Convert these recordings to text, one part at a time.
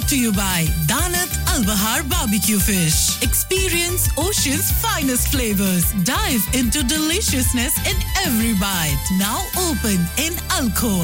brought to you by Danat Al Bahar Barbecue Fish. Experience Ocean's finest flavors. Dive into deliciousness in every bite. Now open in Alcor.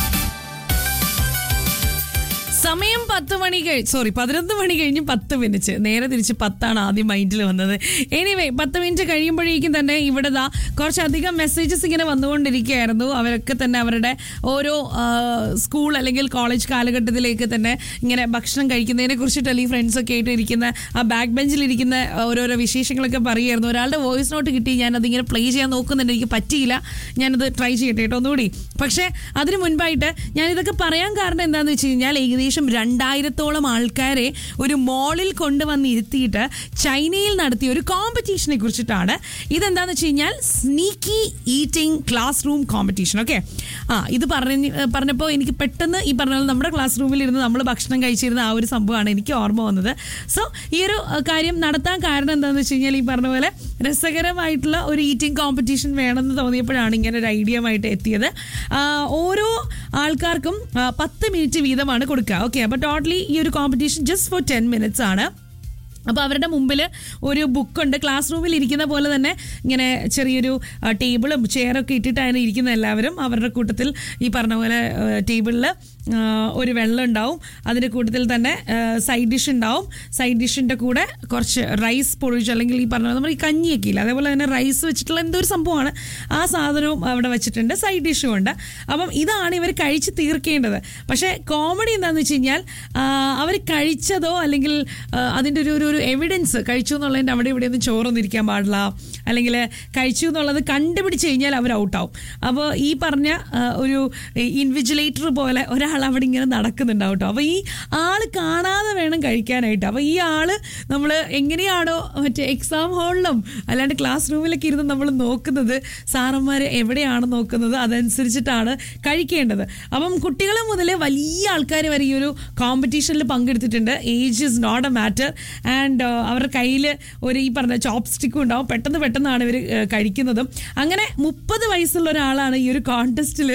സമയം പത്ത് മണി കഴിഞ്ഞ് sorry പതിനൊന്ന് മണി കഴിഞ്ഞ് പത്ത് minute നേരെ തിരിച്ച് പത്താണ് ആദ്യം മൈൻഡിൽ വന്നത് എനിവേ പത്ത് മിനിറ്റ് കഴിയുമ്പോഴേക്കും തന്നെ ഇവിടെ ദാ കുറച്ചധികം മെസ്സേജസ് ഇങ്ങനെ വന്നുകൊണ്ടിരിക്കുകയായിരുന്നു അവരൊക്കെ തന്നെ അവരുടെ ഓരോ ആ, സ്കൂൾ അല്ലെങ്കിൽ കോളേജ് കാലഘട്ടത്തിലേക്ക് തന്നെ ഇങ്ങനെ ഭക്ഷണം കഴിക്കുന്നതിനെ കുറിച്ചിട്ടല്ല ഈ ഫ്രണ്ട്സ് ഒക്കെ ആയിട്ട് ഇരിക്കുന്ന ആ ബാക്ക് ബെഞ്ചിലിരിക്കുന്ന ഓരോരോ വിശേഷങ്ങളൊക്കെ പറയുമായിരുന്നു ഒരാളുടെ വോയിസ് നോട്ട് കിട്ടി ഞാൻ അതിങ്ങനെ പ്ലേ ചെയ്യാൻ നോക്കുന്നുണ്ട് എനിക്ക് പറ്റിയില്ല ഞാനത് ട്രൈ ചെയ്യട്ടെ കേട്ടോ ഒന്നുകൂടി പക്ഷേ അതിന് മുൻപായിട്ട് ഞാൻ ഇതൊക്കെ പറയാൻ കാരണം എന്താണെന്ന് വെച്ച് കഴിഞ്ഞാൽ ഏകദേശം രണ്ടായിരത്തോളം ആൾക്കാരെ ഒരു മോളിൽ കൊണ്ടുവന്ന് ഇരുത്തിയിട്ട് ചൈനയിൽ നടത്തിയ ഒരു കോമ്പറ്റീഷനെ കുറിച്ചിട്ടാണ് ഇതെന്താണെന്ന് വെച്ച് കഴിഞ്ഞാൽ sneaky eating class room competition okay ആ ഇത് പറഞ്ഞ് പറഞ്ഞപ്പോൾ എനിക്ക് പെട്ടെന്ന് ഈ പറഞ്ഞ പോലെ നമ്മുടെ ക്ലാസ് റൂമിൽ ഇരുന്ന് നമ്മൾ ഭക്ഷണം കഴിച്ചിരുന്ന ആ ഒരു സംഭവമാണ് എനിക്ക് ഓർമ്മ വന്നത് സോ ഈ ഒരു അഹ്, കാര്യം നടത്താൻ കാരണം എന്താണെന്ന് വെച്ച് കഴിഞ്ഞാൽ ഈ പറഞ്ഞ പോലെ രസകരമായിട്ടുള്ള ഒരു ഈറ്റിംഗ് കോമ്പറ്റീഷൻ വേണമെന്ന് തോന്നിയപ്പോഴാണ് ഇങ്ങനെ ഒരു ഐഡിയ ആയിട്ട് എത്തിയത് ആ, ഓരോ ആൾക്കാർക്കും ആ, പത്ത് മിനിറ്റ് വീതമാണ് കൊടുക്കുക ഓക്കെ അപ്പോൾ ടോട്ടലി ഈ ഒരു competition just for ten minutes ആണ് അപ്പോൾ അവരുടെ മുമ്പിൽ ഒരു ബുക്കുണ്ട് ക്ലാസ് റൂമിൽ ഇരിക്കുന്ന പോലെ തന്നെ ഇങ്ങനെ ചെറിയൊരു ആ, ടേബിളും ചെയറൊക്കെ ഇട്ടിട്ടാണ് ഇരിക്കുന്ന എല്ലാവരും അവരുടെ കൂട്ടത്തിൽ ഈ പറഞ്ഞ പോലെ ടേബിളിൽ ഒരു വെള്ളം ഉണ്ടാവും അതിൻ്റെ കൂട്ടത്തിൽ തന്നെ സൈഡ് ഡിഷ് ഉണ്ടാവും സൈഡ് ഡിഷിൻ്റെ കൂടെ കുറച്ച് റൈസ് പൊഴിച്ച് അല്ലെങ്കിൽ ഈ പറഞ്ഞ പോലെ നമ്മൾ ഈ കഞ്ഞിയൊക്കെ ഇല്ല അതേപോലെ തന്നെ റൈസ് വെച്ചിട്ടുള്ള എന്തോ ഒരു സംഭവമാണ് ആ സാധനവും അവിടെ വെച്ചിട്ടുണ്ട് സൈഡ് ഡിഷും ഉണ്ട് അപ്പം ഇതാണ് ഇവർ കഴിച്ച് തീർക്കേണ്ടത് പക്ഷേ കോമഡി എന്താണെന്ന് വെച്ച് കഴിഞ്ഞാൽ അവർ കഴിച്ചതോ അല്ലെങ്കിൽ ആ, അതിൻ്റെ ഒരു ഒരു ഒരു എവിഡൻസ് കഴിച്ചു എന്നുള്ളതിൻ്റെ അവിടെ ഇവിടെ ഒന്നും ചോറൊന്നും ഇരിക്കാൻ പാടില്ല അല്ലെങ്കിൽ കഴിച്ചു എന്നുള്ളത് കണ്ടുപിടിച്ച് കഴിഞ്ഞാൽ അവർ ഔട്ടാവും അപ്പോൾ ഈ പറഞ്ഞ ആ, ഒരു ഇൻവിജിലേറ്റർ പോലെ ഒരാൾ അവിടെ ഇങ്ങനെ നടക്കുന്നുണ്ടാവും കേട്ടോ അപ്പോൾ ഈ ആൾ കാണാതെ വേണം കഴിക്കാനായിട്ട് അപ്പോൾ ഈ ആള് നമ്മൾ എങ്ങനെയാണോ മറ്റേ എക്സാം ഹാളിലും അല്ലാണ്ട് ക്ലാസ് റൂമിലൊക്കെ ഇരുന്ന് നമ്മൾ നോക്കുന്നത് സാറന്മാർ എവിടെയാണ് നോക്കുന്നത് അതനുസരിച്ചിട്ടാണ് കഴിക്കേണ്ടത് അപ്പം കുട്ടികൾ മുതൽ വലിയ ആൾക്കാർ വരെ ഈ ഒരു കോമ്പറ്റീഷനിൽ പങ്കെടുത്തിട്ടുണ്ട് age is not a matter and അവരുടെ കയ്യിൽ ഒരു ഈ പറഞ്ഞ ചോപ്പ് സ്റ്റിക്കും ഉണ്ടാവും പെട്ടെന്ന് പെട്ടെന്നാണ് ഇവർ കഴിക്കുന്നതും അങ്ങനെ മുപ്പത് വയസ്സുള്ള ഒരാളാണ് ഈ ഒരു കോൺടെസ്റ്റിൽ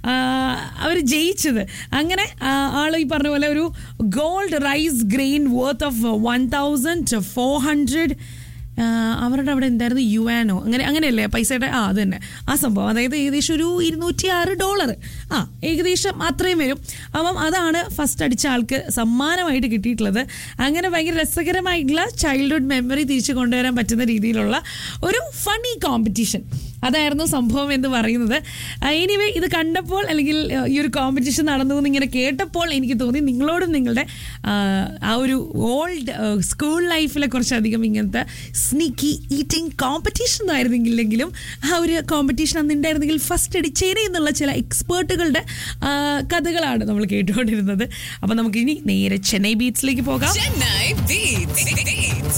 അവർ ജയിച്ചത് അങ്ങനെ ആൾ ഈ പറഞ്ഞ പോലെ ഒരു gold rice grain worth of one thousand four hundred അവരുടെ അവിടെ എന്തായിരുന്നു യു ആനോ അങ്ങനെ അങ്ങനെയല്ലേ പൈസയുടെ ആ അത് തന്നെ ആ സംഭവം അതായത് ഏകദേശം ഒരു ഇരുന്നൂറ്റി ആറ് ഡോളർ ആ ഏകദേശം അത്രയും വരും അപ്പം അതാണ് ഫസ്റ്റ് അടിച്ച ആൾക്ക് സമ്മാനമായിട്ട് കിട്ടിയിട്ടുള്ളത് അങ്ങനെ ഭയങ്കര രസകരമായിട്ടുള്ള ചൈൽഡ്ഹുഡ് മെമ്മറി തിരിച്ചു കൊണ്ടുവരാൻ പറ്റുന്ന രീതിയിലുള്ള ഒരു ഫണി കോമ്പറ്റീഷൻ അതായിരുന്നു സംഭവം എന്ന് പറയുന്നത് എനിവേ ഇത് കണ്ടപ്പോൾ അല്ലെങ്കിൽ ആ, ഈ ഒരു കോമ്പറ്റീഷൻ നടന്നു എന്ന് ഇങ്ങനെ കേട്ടപ്പോൾ എനിക്ക് തോന്നി നിങ്ങളോടും നിങ്ങളുടെ ആ, ആ ഒരു ഓൾഡ് സ്കൂൾ ലൈഫിലെ കുറച്ചധികം ഇങ്ങനത്തെ സ്നീക്കി ഈറ്റിംഗ് കോമ്പറ്റീഷൻ ആയിരുന്നെങ്കിലെങ്കിലും ആ ഒരു കോമ്പറ്റീഷൻ അന്ന് ഉണ്ടായിരുന്നെങ്കിൽ ഫസ്റ്റ് അടിച്ചേനെ എന്നുള്ള ചില എക്സ്പേർട്ടുകളുടെ ആ, കഥകളാണ് നമ്മൾ കേട്ടുകൊണ്ടിരുന്നത് അപ്പം നമുക്ക് ഇനി നേരെ ചെന്നൈ ബീച്ചിലേക്ക് പോകാം Chennai Beats. Beats.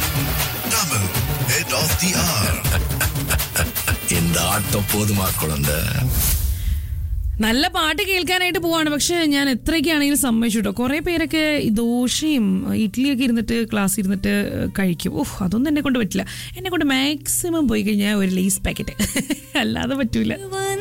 Tamil, head of the hour. இந்த ஆட்டம் போதுமா குழந்தை നല്ല പാട്ട് കേൾക്കാനായിട്ട് പോവാണ് പക്ഷെ ഞാൻ എത്രയൊക്കെയാണെങ്കിലും സമ്മതിച്ചു കേട്ടോ കുറേ പേരൊക്കെ ഈ ദോശയും ഇഡ്ഡലിയൊക്കെ ഇരുന്നിട്ട് ക്ലാസ് ഇരുന്നിട്ട് കഴിക്കും ഓഹ് അതൊന്നും എന്നെ കൊണ്ട് പറ്റില്ല എന്നെ കൊണ്ട് മാക്സിമം പോയി കഴിഞ്ഞാൽ ഒരു ലേസ് പാക്കറ്റ് അല്ലാതെ പറ്റൂല